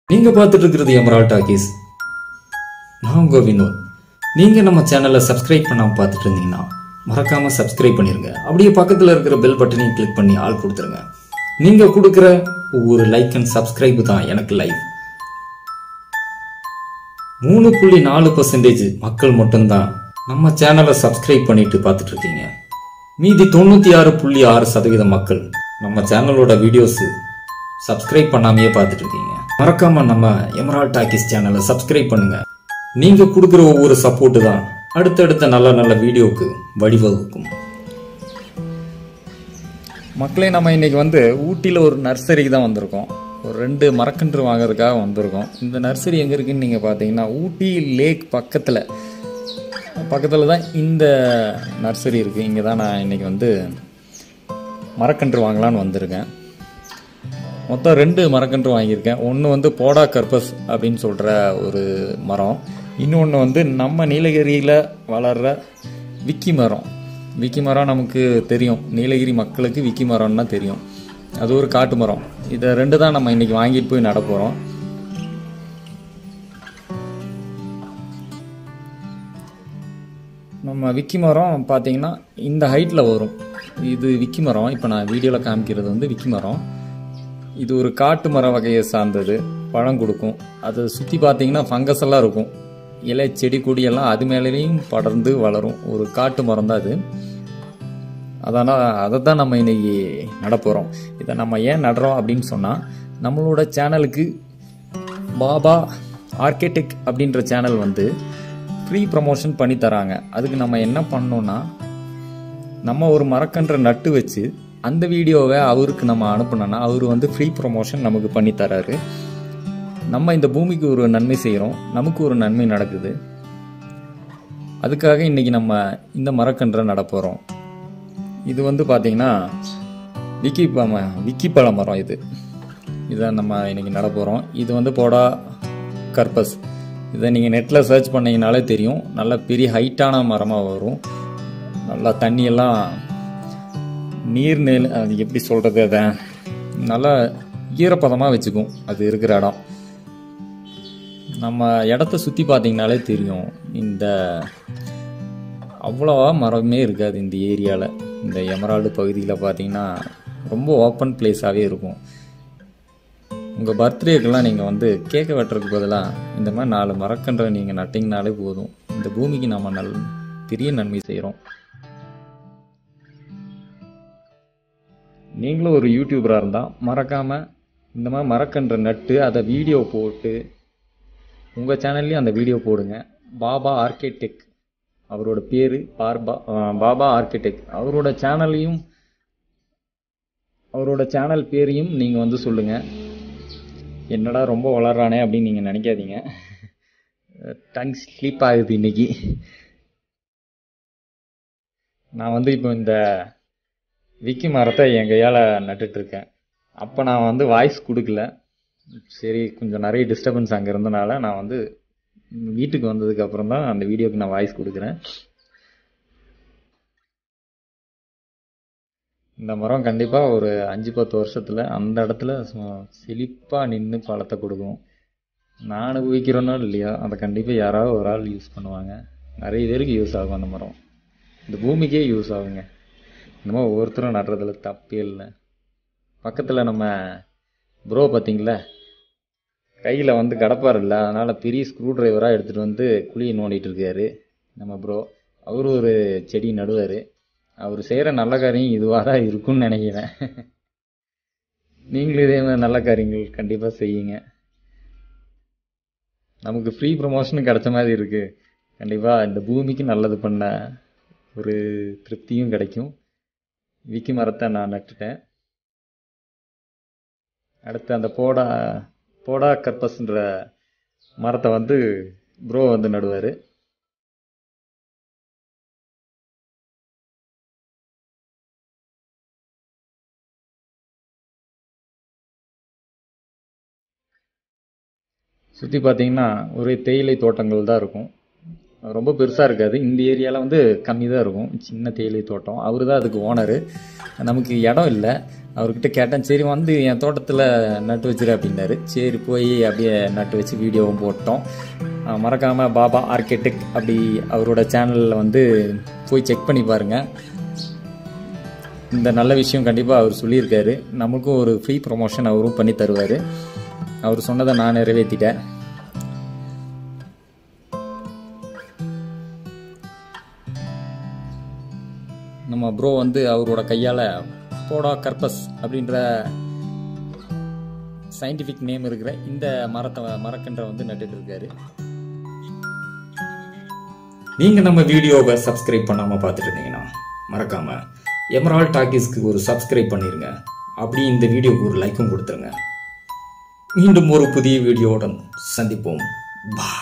நீங்க பார்த்துட்டு இருக்கிறது எமரால் டாக்கீஸ் நான் உங்க வினோத் நீங்க நம்ம சேனலை சப்ஸ்கிரைப் பண்ணாம பார்த்துட்டு இருந்தீங்கன்னா மறக்காம சப்ஸ்கிரைப் பண்ணிருங்க அப்படியே பக்கத்துல இருக்கிற பெல் பட்டனையும் கிளிக் பண்ணி ஆள் கொடுத்துருங்க நீங்க கொடுக்குற ஒவ்வொரு லைக் அண்ட் சப்ஸ்கிரைப் தான் எனக்கு லைஃப் மூணு புள்ளி நாலு பர்சன்டேஜ் மக்கள் மட்டும்தான் நம்ம சேனலை சப்ஸ்கிரைப் பண்ணிட்டு பார்த்துட்டு இருக்கீங்க மீதி தொண்ணூத்தி ஆறு புள்ளி ஆறு சதவீத மக்கள் நம்ம சேனலோட வீடியோஸ் சப்ஸ்கிரைப் பண்ணாமையே பார்த்துட்டு இருக்கீங்க மறக்காம நம்ம எமரால் டாக்கிஸ் சேனலை சப்ஸ்கிரைப் பண்ணுங்க நீங்க கொடுக்குற ஒவ்வொரு சப்போர்ட்டு தான் அடுத்தடுத்த நல்ல நல்ல வீடியோவுக்கு வழிவகுக்கும் மக்களே நம்ம இன்னைக்கு வந்து ஊட்டியில் ஒரு நர்சரிக்கு தான் வந்திருக்கோம் ஒரு ரெண்டு மரக்கன்று வாங்குறதுக்காக வந்திருக்கோம் இந்த நர்சரி எங்கே இருக்குன்னு நீங்கள் பார்த்தீங்கன்னா ஊட்டி லேக் பக்கத்தில் பக்கத்தில் தான் இந்த நர்சரி இருக்குது இங்கே தான் நான் இன்னைக்கு வந்து மரக்கன்று வாங்கலான்னு வந்திருக்கேன் மொத்தம் ரெண்டு மரக்கன்று வாங்கியிருக்கேன் ஒன்று வந்து போடா கர்பஸ் அப்படின்னு சொல்கிற ஒரு மரம் இன்னொன்று வந்து நம்ம நீலகிரியில் வளர்கிற விக்கி மரம் விக்கி மரம் நமக்கு தெரியும் நீலகிரி மக்களுக்கு விக்கி மரம்னா தெரியும் அது ஒரு காட்டு மரம் இதை ரெண்டு தான் நம்ம இன்னைக்கு வாங்கிட்டு போய் நட போகிறோம் நம்ம விக்கி மரம் பார்த்தீங்கன்னா இந்த ஹைட்டில் வரும் இது விக்கி மரம் இப்போ நான் வீடியோவில் காமிக்கிறது வந்து விக்கி மரம் இது ஒரு காட்டு மர வகையை சார்ந்தது பழம் கொடுக்கும் அதை சுற்றி பார்த்தீங்கன்னா ஃபங்கஸ் எல்லாம் இருக்கும் இலை செடி கொடியெல்லாம் அது மேலேயும் படர்ந்து வளரும் ஒரு காட்டு மரம் தான் அது அதனால் அதை தான் நம்ம இன்னைக்கு நடப்போகிறோம் இதை நம்ம ஏன் நடுறோம் அப்படின்னு சொன்னால் நம்மளோட சேனலுக்கு பாபா ஆர்கிடெக்ட் அப்படின்ற சேனல் வந்து ஃப்ரீ ப்ரமோஷன் பண்ணி தராங்க அதுக்கு நம்ம என்ன பண்ணோம்னா நம்ம ஒரு மரக்கன்றை நட்டு வச்சு அந்த வீடியோவை அவருக்கு நம்ம அனுப்புனோன்னா அவர் வந்து ஃப்ரீ ப்ரொமோஷன் நமக்கு பண்ணி தராரு நம்ம இந்த பூமிக்கு ஒரு நன்மை செய்கிறோம் நமக்கு ஒரு நன்மை நடக்குது அதுக்காக இன்னைக்கு நம்ம இந்த மரக்கன்றை நடப்போகிறோம் இது வந்து பார்த்தீங்கன்னா விக்கி ப- விக்கி பழ மரம் இது இதை நம்ம இன்னைக்கு நட போகிறோம் இது வந்து போடா கர்பஸ் இதை நீங்கள் நெட்டில் சர்ச் பண்ணீங்கனாலே தெரியும் நல்ல பெரிய ஹைட்டான மரமாக வரும் நல்லா தண்ணியெல்லாம் நீர் நெல் அது எப்படி சொல்கிறது அதை நல்லா ஈரப்பதமாக வச்சுக்கும் அது இருக்கிற இடம் நம்ம இடத்த சுற்றி பார்த்தீங்கனாலே தெரியும் இந்த அவ்வளோவா மரமே இருக்காது இந்த ஏரியாவில் இந்த எமரால்டு பகுதியில் பார்த்தீங்கன்னா ரொம்ப ஓப்பன் பிளேஸாகவே இருக்கும் உங்கள் பர்த்டேக்கெல்லாம் நீங்கள் வந்து கேக்கை வெட்டுறதுக்கு பதிலாக இந்த மாதிரி நாலு மரக்கன்றை நீங்கள் நட்டிங்கனாலே போதும் இந்த பூமிக்கு நம்ம நல் பெரிய நன்மை செய்கிறோம் நீங்களும் ஒரு யூடியூபராக இருந்தால் மறக்காமல் இந்த மாதிரி மரக்கன்றை நட்டு அதை வீடியோ போட்டு உங்கள் சேனல்லையும் அந்த வீடியோ போடுங்க பாபா ஆர்கிடெக்ட் அவரோட பேர் பார்பா அஹ் பாபா ஆர்கிடெக்ட் அவரோட சேனலையும் அவரோட சேனல் பேரையும் நீங்கள் வந்து சொல்லுங்கள் என்னடா ரொம்ப வளர்றானே அப்படின்னு நீங்கள் நினைக்காதீங்க டங் ஸ்லீப் ஆகுது இன்னைக்கு நான் வந்து இப்போ இந்த விக்கி மரத்தை என் கையால் நட்டுட்ருக்கேன் அப்போ நான் வந்து வாய்ஸ் கொடுக்கல சரி கொஞ்சம் நிறைய டிஸ்டர்பன்ஸ் அங்கே இருந்தனால நான் வந்து வீட்டுக்கு வந்ததுக்கு அப்புறம் தான் அந்த வீடியோக்கு நான் வாய்ஸ் கொடுக்குறேன் இந்த மரம் கண்டிப்பாக ஒரு அஞ்சு பத்து வருஷத்தில் அந்த இடத்துல செழிப்பாக நின்று பழத்தை கொடுக்கும் நான் அனுபவிக்கிறேனோ இல்லையா அதை கண்டிப்பாக யாராவது ஒரு ஆள் யூஸ் பண்ணுவாங்க நிறைய பேருக்கு யூஸ் ஆகும் அந்த மரம் இந்த பூமிக்கே யூஸ் ஆகுங்க என்னமோ ஒவ்வொருத்தரும் நடுறதுல தப்பே இல்லை பக்கத்தில் நம்ம ப்ரோ பார்த்தீங்களா கையில் வந்து கடப்பார் இல்லை அதனால் பெரிய ஸ்க்ரூ டிரைவராக எடுத்துகிட்டு வந்து குழியை நோண்டிட்டு இருக்காரு நம்ம ப்ரோ அவர் ஒரு செடி நடுவார் அவர் செய்கிற நல்ல காரியம் இதுவாக தான் இருக்கும்னு நினைக்கிறேன் நீங்களும் இதே மாதிரி நல்ல காரியங்கள் கண்டிப்பாக செய்யுங்க நமக்கு ஃப்ரீ ப்ரமோஷனும் கிடைச்ச மாதிரி இருக்குது கண்டிப்பாக இந்த பூமிக்கு நல்லது பண்ண ஒரு திருப்தியும் கிடைக்கும் விக்கி மரத்தை நான் நட்டுட்டேன் அடுத்து அந்த போடா போடா கற்பஸ்ன்ற மரத்தை வந்து ப்ரோ வந்து நடுவார் சுற்றி பார்த்தீங்கன்னா ஒரே தேயிலை தோட்டங்கள் தான் இருக்கும் ரொம்ப பெருசாக இருக்காது இந்த ஏரியாவில் வந்து கம்மி தான் இருக்கும் சின்ன தேயிலை தோட்டம் அவர் தான் அதுக்கு ஓனரு நமக்கு இடம் இல்லை அவர்கிட்ட கேட்டேன் சரி வந்து என் தோட்டத்தில் நட்டு வச்சிரு அப்படின்னாரு சரி போய் அப்படியே நட்டு வச்சு வீடியோவும் போட்டோம் அஹ் மறக்காம பாபா ஆர்கிடெக்ட் அப்படி அவரோட சேனலில் வந்து போய் செக் பண்ணி பாருங்கள் இந்த நல்ல விஷயம் கண்டிப்பாக அவர் சொல்லியிருக்காரு நமக்கும் ஒரு ஃப்ரீ ப்ரொமோஷன் அவரும் பண்ணி தருவார் அவர் சொன்னதை நான் நிறைவேற்றிட்டேன் நம்ம ப்ரோ வந்து அவரோட கையால் போடா கர்பஸ் அப்படின்ற சயின்டிஃபிக் நேம் இருக்கிற இந்த மரத்தை மரக்கன்றை வந்து நட்டுட்டு இருக்காரு நீங்க நம்ம வீடியோவை சப்ஸ்கிரைப் பண்ணாம பார்த்துட்டு இருந்தீங்கன்னா மறக்காம எமரால் டாக்கீஸ்க்கு ஒரு சப்ஸ்கிரைப் பண்ணிருங்க அப்படி இந்த வீடியோக்கு ஒரு லைக்கும் கொடுத்துருங்க மீண்டும் ஒரு புதிய வீடியோவுடன் சந்திப்போம் பா